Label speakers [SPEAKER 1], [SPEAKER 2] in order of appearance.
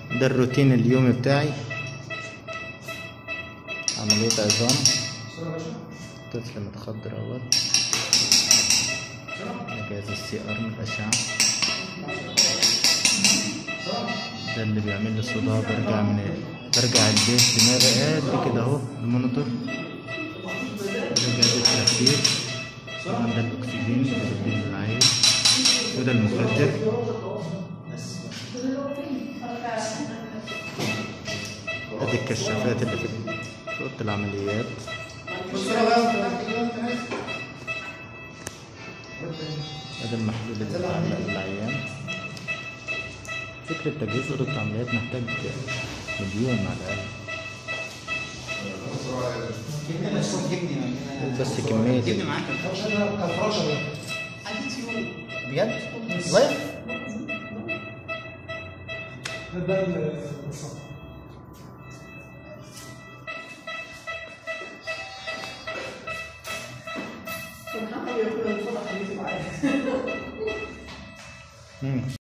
[SPEAKER 1] ده الروتين اليومي بتاعي عملية عظام طفل متخدر اهوت ده جهاز السي ار من الأشعة ده اللي بيعمل لي صداع برجع من برجع البيت دماغي قد كده اهو المونيتور ده جهاز التخدير طبعا ده الأكسجين اللي بيديه للعيل وده المخدر ادي الكشافات اللي في في اوضه العمليات ادي المحلول اللي بيتعلق للعيان فكرة تجهيز أوضة العمليات محتاج مليون على الأقل بس كمية
[SPEAKER 2] جبني معاك
[SPEAKER 3] الفراشه دي
[SPEAKER 2] بجد؟ لايف؟
[SPEAKER 3] ده الصف
[SPEAKER 4] سبحان الله يقول الفرح اللي معايا
[SPEAKER 1] مم.